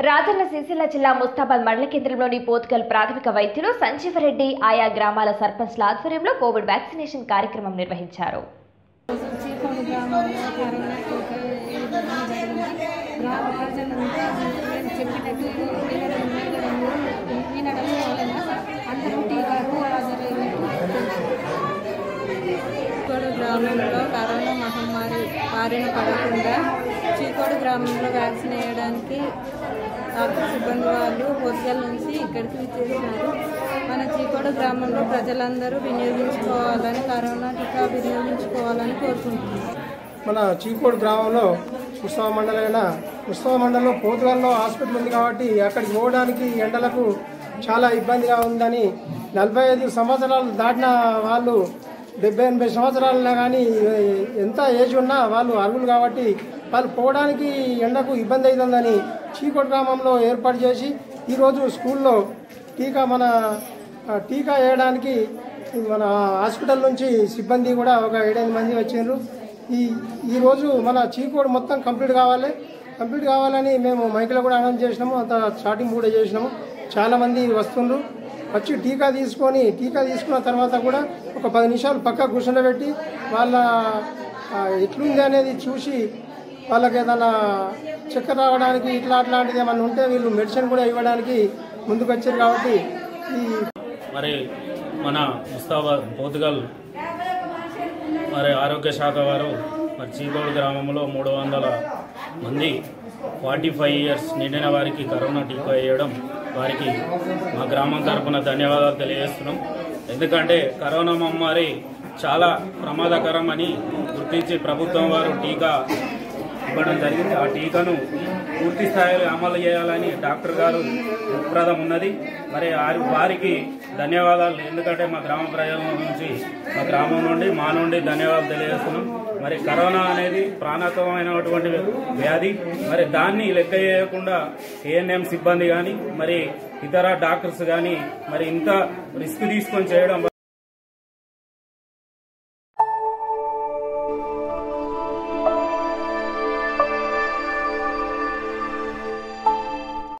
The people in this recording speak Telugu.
రాజన్న సిరిసిల్ల జిల్లా ముస్తాబాద్ మండల కేంద్రంలోని పోతుగల్ ప్రాథమిక వైద్యులు సంజీవరెడ్డి ఆయా గ్రామాల సర్పంచ్ల ఆధ్వర్యంలో కోవిడ్ వ్యాక్సినేషన్ కార్యక్రమం నిర్వహించారు చీకోడు గ్రామంలో కరోనా టీకా వేయడం జరిగింది. గ్రామ ప్రజలంతా మేము చెప్పినట్టు వినడం వినడం వినడం వలన అందరూ టీకాకు హాజరయ్యారు చీకోడు గ్రామంలో కరోనా మహమ్మారి బారిన పడకుండా చీకోడు గ్రామంలో వ్యాక్సిన్ వేయడానికి డాక్టర్ సిబ్బంది వాళ్ళు పొద్దుల నుంచి ఇక్కడికి విచ్చేసినారు మన చీకోడు గ్రామంలో ప్రజలందరూ వినియోగించుకోవాలని కరోనా టీకా వినియోగించుకోవాలని కోరుకుంటున్నాను మన చీకోడు గ్రామంలో ఉత్సవ మండలైన ఉత్సవ మండలంలో పోతుగల్లో హాస్పిటల్ ఉంది కాబట్టి అక్కడికి పోవడానికి ఎండలకు చాలా ఇబ్బందిగా ఉందని నలభై ఐదు సంవత్సరాలు దాటిన వాళ్ళు డెబ్బై ఎనభై సంవత్సరాలైనా కానీ ఎంత ఏజ్ ఉన్నా వాళ్ళు అర్హులు కాబట్టి వాళ్ళు పోవడానికి ఎండకు ఇబ్బంది అవుతుందని చీకోడు గ్రామంలో ఏర్పాటు చేసి ఈరోజు స్కూల్లో టీకా మన ఆ, టీకా వేయడానికి మన హాస్పిటల్ నుంచి సిబ్బంది కూడా ఒక ఏడెనిమిది మంది వచ్చారు ఈ ఈరోజు మన చీకోడు మొత్తం కంప్లీట్ కావాలి కంప్లీట్ కావాలని మేము మైకులో కూడా అనౌన్స్ చేసినాము అంత స్టార్టింగ్ కూడా చేసినాము చాలా మంది వస్తుండ్రు వచ్చి టీకా తీసుకొని టీకా తీసుకున్న తర్వాత కూడా ఒక పది నిమిషాలు పక్క కూర్చుండబెట్టి వాళ్ళ ఆ, ఎట్లుంది అనేది చూసి వాళ్ళకి ఏదైనా చక్కెర రావడానికి ఇట్లా అట్లాంటిది ఏమన్నా ఉంటే వీళ్ళు మెడిసిన్ కూడా ఇవ్వడానికి ముందుకు వచ్చారు కాబట్టి ఈ మరి మన ముస్తాబాద్ పోతుగల్ మరి ఆరోగ్య శాఖ వారు మరి చీకోడు గ్రామంలో మూడు వందల మంది ఫార్టీ ఫైవ్ ఇయర్స్ నిండిన వారికి కరోనా టీకా వేయడం వారికి మా గ్రామం తరపున ధన్యవాదాలు తెలియజేస్తున్నాం ఎందుకంటే కరోనా మహమ్మారి చాలా ప్రమాదకరం అని గుర్తించి ప్రభుత్వం వారు టీకా ఇవ్వడం జరిగింది ఆ టీకాను పూర్తి స్థాయిలో అమలు చేయాలని డాక్టర్ గారు దృక్పథం ఉన్నది మరి వారి వారికి ధన్యవాదాలు ఎందుకంటే మా గ్రామ ప్రజల నుంచి మా గ్రామం నుండి మా నుండి ధన్యవాదాలు తెలియజేస్తున్నాం మరి కరోనా అనేది ప్రాణాంతకమైనటువంటి వ్యాధి మరి దాన్ని లెక్క చేయకుండా ఏఎన్ఎం సిబ్బంది కానీ మరి ఇతర డాక్టర్స్ కానీ మరి ఇంత రిస్క్ తీసుకొని చేయడం